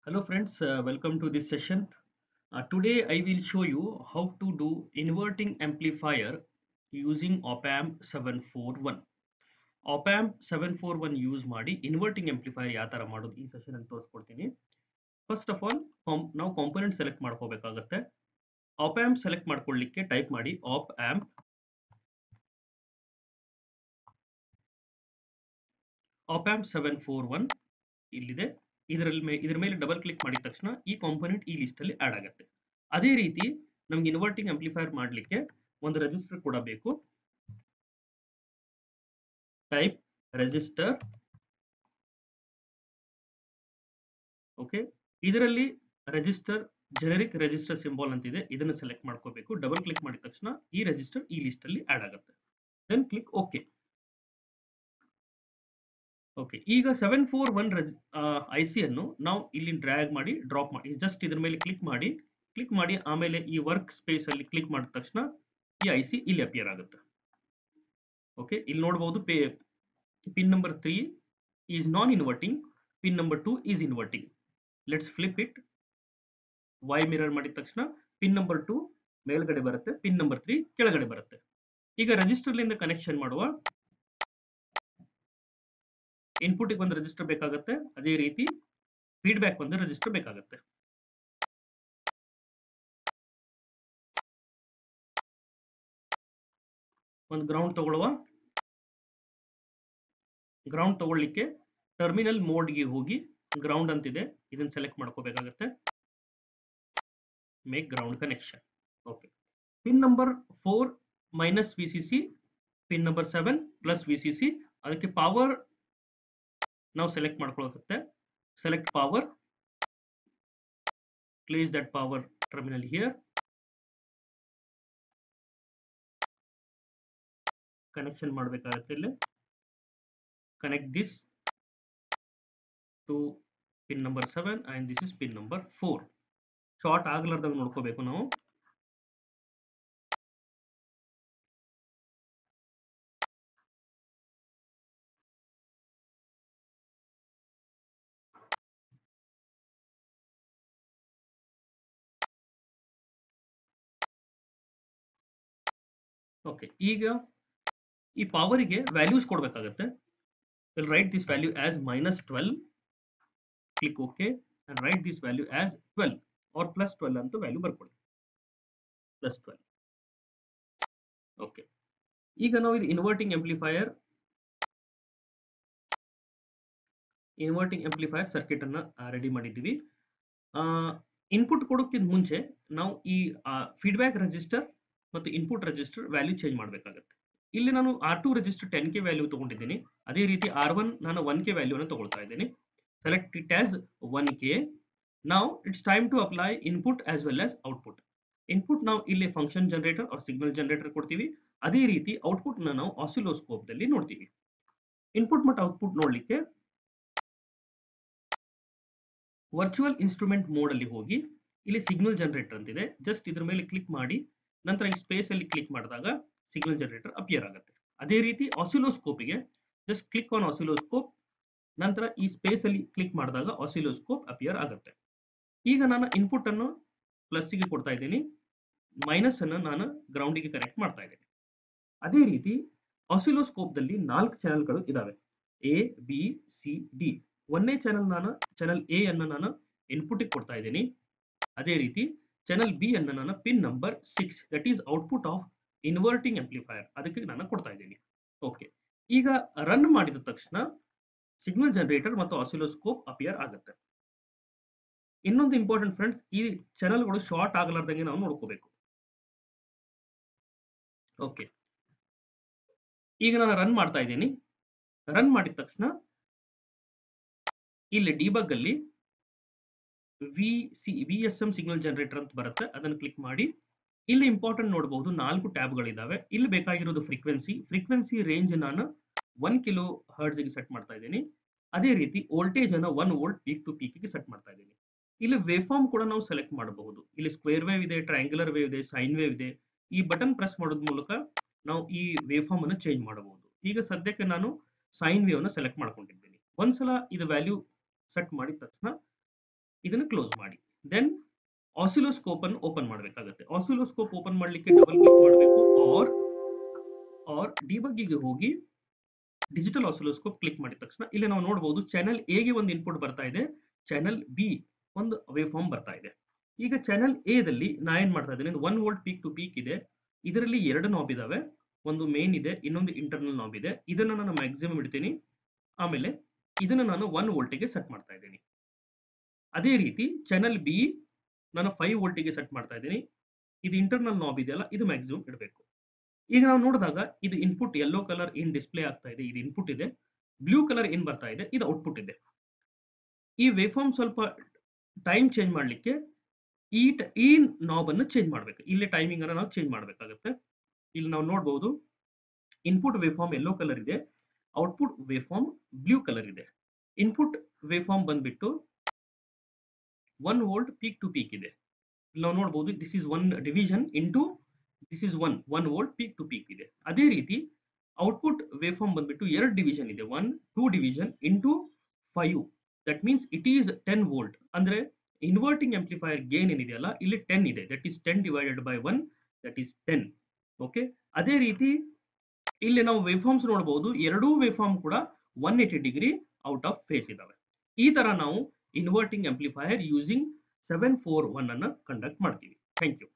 Hello friends, uh, welcome to this session. Uh, today I will show you how to do inverting amplifier using op-amp 741. op-amp 741 use ಮಾಡಿ inverting amplifier ಯಾವ ಥರ ಮಾಡೋದು ಈ session ಅಲ್ಲಿ ತೋರಿಸ್ಕೊಡ್ತೀನಿ first of all ನಾವು component select ಮಾಡ್ಕೋಬೇಕಾಗತ್ತೆ op amp select ಮಾಡ್ಕೊಳ್ಳಿಕ್ಕೆ ಟೈಪ್ ಮಾಡಿ op amp op amp seven four one ಇಲ್ಲಿದೆ ಇದರಲ್ಲಿ ಮೇ ಇದ್ರ ಮೇಲೆ ಡಬಲ್ ಕ್ಲಿಕ್ ಮಾಡಿದ ತಕ್ಷಣ ಈ ಕಾಂಪೋನೆಂಟ್ ಈ ಲಿಸ್ಟ್ ಅಲ್ಲಿ ಆಡ್ ಆಗುತ್ತೆ ಅದೇ ರೀತಿ ನಮ್ಗೆ ಇನ್ವರ್ಟಿಂಗ್ ಆಂಪ್ಲಿಫೈರ್ ಮಾಡಲಿಕ್ಕೆ ಒಂದು ರೆಜಿಸ್ಟರ್ ಕೂಡ ಬೇಕು ಟೈಪ್ ರೆಜಿಸ್ಟರ್ ಓಕೆ ಇದರಲ್ಲಿ ರೆಜಿಸ್ಟರ್ ಜೆನೆರಿಕ್ ರೆಜಿಸ್ಟರ್ ಸಿಂಬಾಲ್ ಅಂತಿದೆ ಇದನ್ನು ಸೆಲೆಕ್ಟ್ ಮಾಡ್ಕೋಬೇಕು ಡಬಲ್ ಕ್ಲಿಕ್ ಮಾಡಿದ ತಕ್ಷಣ ಈ ರೆಜಿಸ್ಟರ್ ಈ ಲಿಸ್ಟ್ ಅಲ್ಲಿ ಆಡ್ ಆಗುತ್ತೆ ದೆನ್ ಕ್ಲಿಕ್ ಓಕೆ ಓಕೆ ಈಗ seven four one I C ಅನ್ನು ನಾವು ಇಲ್ಲಿ ಡ್ರ್ಯಾಗ್ ಮಾಡಿ ಡ್ರಾಪ್ ಮಾಡಿ ಜಸ್ಟ್ ಇದ್ರ ಮೇಲೆ ಕ್ಲಿಕ್ ಮಾಡಿ ಕ್ಲಿಕ್ ಮಾಡಿ ಆಮೇಲೆ ಈ ವರ್ಕ್ ಸ್ಪೇಸ್ ಅಲ್ಲಿ ಕ್ಲಿಕ್ ಮಾಡಿದ ತಕ್ಷಣ ಈ ಐ ಸಿ ಇಲ್ಲಿ ಅಪಿಯರ್ ಆಗುತ್ತೆ ಓಕೆ ಇಲ್ಲಿ ನೋಡಬಹುದು ಪೇ pin number three is non inverting pin number two is inverting let's flip it Y mirror ಮಾಡಿದ ತಕ್ಷಣ ಪಿನ್ ನಂಬರ್ ಟೂ ಮೇಲ್ಗಡೆ ಬರುತ್ತೆ ಪಿನ್ ನಂಬರ್ ತ್ರೀ ಕೆಳಗಡೆ ಬರುತ್ತೆ ಈಗ ರೆಜಿಸ್ಟರ್ಲಿಂದ ಕನೆಕ್ಷನ್ ಮಾಡುವ ಇನ್ಪುಟ್ಗೆ ಒಂದು ರೆಜಿಸ್ಟರ್ ಬೇಕಾಗುತ್ತೆ ಅದೇ ರೀತಿ ಫೀಡ್ಬ್ಯಾಕ್ ಒಂದು ರೆಜಿಸ್ಟರ್ ಬೇಕಾಗುತ್ತೆ ಒಂದು ಗ್ರೌಂಡ್ ತಗೊಳ್ಳುವ ಗ್ರೌಂಡ್ ತಗೊಳ್ಳಿಕ್ಕೆ ಟರ್ಮಿನಲ್ ಮೋಡ್ಗೆ ಹೋಗಿ ಗ್ರೌಂಡ್ ಅಂತಿದೆ ಇದನ್ನ ಸೆಲೆಕ್ಟ್ ಮಾಡ್ಕೋಬೇಕಾಗತ್ತೆ make ground connection okay pin number four minus V C C pin number seven plus V C C ಅದಕ್ಕೆ ಪವರ್ ನಾವು ಸೆಲೆಕ್ಟ್ ಮಾಡ್ಕೊಳಕತ್ತೆ select power place that power terminal here connection ಮಾಡಬೇಕಾಗತ್ತೆ ಇಲ್ಲಿ connect this to pin number seven and this is pin number four short ಆಗ್ಲಾರ್ದಾಗ ನೋಡ್ಕೋಬೇಕು ನಾವು okay ಈಗ ಈ ಪವರಿಗೆ ವ್ಯಾಲ್ಯೂಸ್ ಕೊಡಬೇಕಾಗತ್ತೆ will write this value as minus twelve click okay and write this value as twelve or plus twelve ಅಂತ value ಬರ್ಕೊಳ್ಳಿ plus twelve okay ಈಗ ನಾವು ಇದು inverting amplifier inverting amplifier circuit ಅನ್ನ ರೆಡಿ ಮಾಡಿದ್ದೀವಿ ಇನ್ಪುಟ್ ಕೊಡೋಕ್ಕಿಂತ ಮುಂಚೆ ನಾವು ಈ ಫೀಡ್ಬ್ಯಾಕ್ ರೆಜಿಸ್ಟರ್ ಮತ್ತು ಇನ್ಪುಟ್ ರೆಜಿಸ್ಟರ್ ವ್ಯಾಲ್ಯೂ ಚೇಂಜ್ ಮಾಡಬೇಕಾಗುತ್ತೆ ಇಲ್ಲಿ ನಾನು R two resistor ten K value ತಗೊಂಡಿದ್ದೀನಿ ಅದೇ ರೀತಿ ಆರ್ ಒನ್ ನಾನು ಒನ್ ಕೆ ವ್ಯಾಲ್ಯೂನ ತಗೊಳ್ತಾ ಇದ್ದೀನಿ select it as one K ನಾವು it's time to apply input as well as output input ನಾವು ಇಲ್ಲಿ function generator or signal generator ಕೊಡ್ತೀವಿ ಅದೇ ರೀತಿ ಔಟ್ಪುಟ್ ನ ನಾವು ಆಸಿಲೋಸ್ಕೋಪ್ ದಲ್ಲಿ ನೋಡ್ತೀವಿ ಇನ್ಪುಟ್ ಮತ್ತು ಔಟ್ಪುಟ್ ನೋಡ್ಲಿಕ್ಕೆ ವರ್ಚುವಲ್ ಇನ್ಸ್ಟ್ರೂಮೆಂಟ್ ಮೋಡ್ ಅಲ್ಲಿ ಹೋಗಿ ಇಲ್ಲಿ ಸಿಗ್ನಲ್ ಜನರೇಟರ್ ಅಂತಿದೆ ಜಸ್ಟ್ ಇದ್ರ ಮೇಲೆ ಕ್ಲಿಕ್ ಮಾಡಿ ನಂತರ ಈ ಸ್ಪೇಸ್ ಅಲ್ಲಿ ಕ್ಲಿಕ್ ಮಾಡಿದಾಗ ಸಿಗ್ನಲ್ ಜನರೇಟರ್ ಅಪಿಯರ್ ಆಗುತ್ತೆ ಅದೇ ರೀತಿ ಆಸಿಲೋಸ್ಕೋಪಿಗೆ ಜಸ್ಟ್ ಕ್ಲಿಕ್ ಆನ್ ಆಸಿಲೋಸ್ಕೋಪ್ ನಂತರ ಈ ಸ್ಪೇಸ್ ಅಲ್ಲಿ ಕ್ಲಿಕ್ ಮಾಡಿದಾಗ ಆಸಿಲೋಸ್ಕೋಪ್ ಅಪಿಯರ್ ಆಗುತ್ತೆ ಈಗ ನಾನು ಇನ್ಪುಟ್ ಅನ್ನು ಪ್ಲಸ್ ಗೆ ಕೊಡ್ತಾ ಇದ್ದೀನಿ ಮೈನಸ್ ಅನ್ನು ನಾನು ಗ್ರೌಂಡಿಗೆ ಕನೆಕ್ಟ್ ಮಾಡ್ತಾ ಇದ್ದೀನಿ ಅದೇ ರೀತಿ ಆಸಿಲೋಸ್ಕೋಪ್ ದಲ್ಲಿ ನಾಲ್ಕು ಚಾನೆಲ್ಗಳು ಇದಾವೆ ಎ ಬಿ ಸಿ ಡಿ ಒಂದನೇ ಚಾನೆಲ್ ನಾನು ಚಾನೆಲ್ ಎ ಅನ್ನು ನಾನು ಇನ್ಪುಟ್ ಕೊಡ್ತಾ ಇದ್ದೀನಿ ಅದೇ ರೀತಿ ಚಾನೆಲ್ ಬಿ ಅನ್ನು ನಾನು pin number six that is output of inverting amplifier ಅದಕ್ಕೆ ನಾನು ಕೊಡ್ತಾ ಇದ್ದೀನಿ ಓಕೆ ಈಗ ರನ್ ಮಾಡಿದ ತಕ್ಷಣ ಸಿಗ್ನಲ್ ಜನರೇಟರ್ ಮತ್ತು ಆಸಿಲೋಸ್ಕೋಪ್ ಅಪಿಯರ್ ಆಗುತ್ತೆ ಇನ್ನೊಂದು ಇಂಪಾರ್ಟೆಂಟ್ ಫ್ರೆಂಡ್ಸ್ ಈ ಚಾನೆಲ್ಗಳು ಶಾರ್ಟ್ ಆಗಲಾರ್ದಂಗೆ ನಾವು ನೋಡ್ಕೋಬೇಕು ಓಕೆ ಈಗ ನಾನು ರನ್ ಮಾಡ್ತಾ ಇದ್ದೀನಿ ರನ್ ಮಾಡಿದ ತಕ್ಷಣ ಇಲ್ಲಿ ಡಿಬಗ್ ಅಲ್ಲಿ V C V S M signal generator ಅಂತ ಬರುತ್ತೆ ಅದನ್ನು ಕ್ಲಿಕ್ ಮಾಡಿ ಇಲ್ಲಿ ಇಂಪಾರ್ಟೆಂಟ್ ನೋಡಬಹುದು ನಾಲ್ಕು ಟ್ಯಾಬ್ಗಳಿದಾವೆ ಇಲ್ಲಿ ಬೇಕಾಗಿರೋದು ಫ್ರೀಕ್ವೆನ್ಸಿ ಫ್ರೀಕ್ವೆನ್ಸಿ ರೇಂಜ್ ನಾನು ಒನ್ ಕಿಲೋ ಹರ್ಡ್ಸ್ಗೆ ಸೆಟ್ ಮಾಡ್ತಾ ಇದ್ದೀನಿ ಅದೇ ರೀತಿ ವೋಲ್ಟೇಜ್ ಅನ್ನು ಒನ್ ವೋಲ್ಟ್ ಪೀಕ್ ಟು ಪೀಕ್ಗೆ ಸೆಟ್ ಮಾಡ್ತಾ ಇದ್ದೀನಿ ಇಲ್ಲಿ ವೇವ್ ಫಾರ್ಮ್ ಕೂಡ ನಾವು ಸೆಲೆಕ್ಟ್ ಮಾಡಬಹುದು ಇಲ್ಲಿ ಸ್ಕ್ವೇರ್ ವೇವ್ ಇದೆ ಟ್ರಯಾಂಗ್ಯುಲರ್ ವೇವ್ ಇದೆ ಸೈನ್ ವೇವ್ ಇದೆ ಈ ಬಟನ್ ಪ್ರೆಸ್ ಮಾಡೋದ್ ಮೂಲಕ ನಾವು ಈ ವೇವ್ ಫಾರ್ಮ್ ಅನ್ನು ಚೇಂಜ್ ಮಾಡಬಹುದು ಈಗ ಸದ್ಯಕ್ಕೆ ನಾನು ಸೈನ್ ವೇವ್ ನ ಸೆಲೆಕ್ಟ್ ಮಾಡ್ಕೊಂಡಿದ್ದೀನಿ ಒಂದ್ಸಲ ಇದು ವ್ಯಾಲ್ಯೂ ಸೆಟ್ ಮಾಡಿದ ತಕ್ಷಣ ಇದನ್ನ ಕ್ಲೋಸ್ ಮಾಡಿ ದೆನ್ ಆಸಿಲೋಸ್ಕೋಪ್ ಅನ್ನು ಓಪನ್ ಮಾಡಬೇಕಾಗುತ್ತೆ ಆಸಿಲೋಸ್ಕೋಪ್ ಓಪನ್ ಮಾಡಲಿಕ್ಕೆ ಡಬಲ್ ಕ್ಲಿಕ್ ಮಾಡಬೇಕು ಆರ್ ಆರ್ ಡಿಬಗ್ಗಿಗೆ ಹೋಗಿ ಡಿಜಿಟಲ್ ಆಸಿಲೋಸ್ಕೋಪ್ ಕ್ಲಿಕ್ ಮಾಡಿದ ತಕ್ಷಣ ಇಲ್ಲಿ ನಾವು ನೋಡಬಹುದು ಚಾನೆಲ್ ಎಗೆ ಒಂದು ಇನ್ಪುಟ್ ಬರ್ತಾ ಇದೆ ಚಾನೆಲ್ ಬಿ ಒಂದು ವೇವ್ ಫಾರ್ಮ್ ಬರ್ತಾ ಇದೆ ಈಗ ಚಾನೆಲ್ ಎ ದಲ್ಲಿ ನಾ ಏನ್ ಮಾಡ್ತಾ ಇದ್ದೇನೆ one volt peak to peak ಇದೆ ಇದರಲ್ಲಿ ಎರಡು ನಾಬ್ ಇದಾವೆ ಒಂದು ಮೇನ್ ಇದೆ ಇನ್ನೊಂದು ಇಂಟರ್ನಲ್ ನಾಬ್ ಇದೆ ಇದನ್ನ ನಾನು ಮ್ಯಾಕ್ಸಿಮಮ್ ಇಡ್ತೀನಿ ಆಮೇಲೆ ಇದನ್ನ ನಾನು ಒನ್ ವೋಲ್ಟಿಗೆ ಸೆಟ್ ಮಾಡ್ತಾ ಇದ್ದೀನಿ ಅದೇ ರೀತಿ ಚಾನೆಲ್ ಬಿ ನಾನು ಫೈವ್ ವೋಲ್ಟಿಗೆ ಸೆಟ್ ಮಾಡ್ತಾ ಇದ್ದೀನಿ ಇದು ಇಂಟರ್ನಲ್ ನಾಬ್ ಇದೆಯಲ್ಲ ಇದು ಮ್ಯಾಕ್ಸಿಮಮ್ ಇಡಬೇಕು ಈಗ ನಾವು ನೋಡಿದಾಗ ಇದು ಇನ್ಪುಟ್ ಯೆಲ್ಲೋ ಕಲರ್ ಏನ್ ಡಿಸ್ಪ್ಲೇ ಆಗ್ತಾ ಇದೆ ಇದು ಇನ್ಪುಟ್ ಇದೆ ಬ್ಲೂ ಕಲರ್ ಏನ್ ಬರ್ತಾ ಇದೆ ಇದು ಔಟ್ಪುಟ್ ಇದೆ ಈ ವೇಫಾರ್ಮ್ ಸ್ವಲ್ಪ ಟೈಮ್ ಚೇಂಜ್ ಮಾಡಲಿಕ್ಕೆ ಈ ಟ- ಈ ನಾಬ್ ಅನ್ನು ಚೇಂಜ್ ಮಾಡಬೇಕು ಇಲ್ಲಿ ಟೈಮಿಂಗ್ ಅನ್ನು ನಾವು ಚೇಂಜ್ ಮಾಡಬೇಕಾಗುತ್ತೆ ಇಲ್ಲಿ ನಾವು ನೋಡಬಹುದು ಇನ್ಪುಟ್ ವೇಫಾರ್ಮ್ ಯೆಲ್ಲೋ ಕಲರ್ ಇದೆ ಔಟ್ಪುಟ್ ವೇಫಾರ್ಮ್ ಬ್ಲೂ ಕಲರ್ ಇದೆ ಇನ್ಪುಟ್ ವೇಫಾರ್ಮ್ ಬಂದ್ಬಿಟ್ಟು one volt peak to peak ಇದೆ ಇಲ್ಲಿ ನಾವು ನೋಡಬಹುದು this is one division into this is one one volt peak to peak ಇದೆ ಅದೇ ರೀತಿ ಔಟ್ಪುಟ್ ವೇಫಾರ್ಮ್ ಬಂದ್ಬಿಟ್ಟು ಎರಡು ಡಿವಿಷನ್ ಇದೆ one two division into five that means it is ten volt ಅಂದ್ರೆ ಇನ್ವರ್ಟಿಂಗ್ ಆಂಪ್ಲಿಫೈಯರ್ ಗೇನ್ ಏನಿದೆಯಲ್ಲ ಇಲ್ಲಿ ಟೆನ್ ಇದೆ that is ten divided by one that is ten okay ಅದೇ ರೀತಿ ಇಲ್ಲಿ ನಾವು ವೇಫಾರ್ಮ್ಸ್ ನೋಡಬಹುದು ಎರಡೂ ವೇಫಾರ್ಮ್ ಕೂಡ one eighty degree out of phase ಇದಾವೆ ಈ ತರ ನಾವು inverting amplifier using seven four one ಅನ್ನ ಕಂಡಕ್ಟ್ ಮಾಡ್ತೀವಿ ಥ್ಯಾಂಕ್ ಯು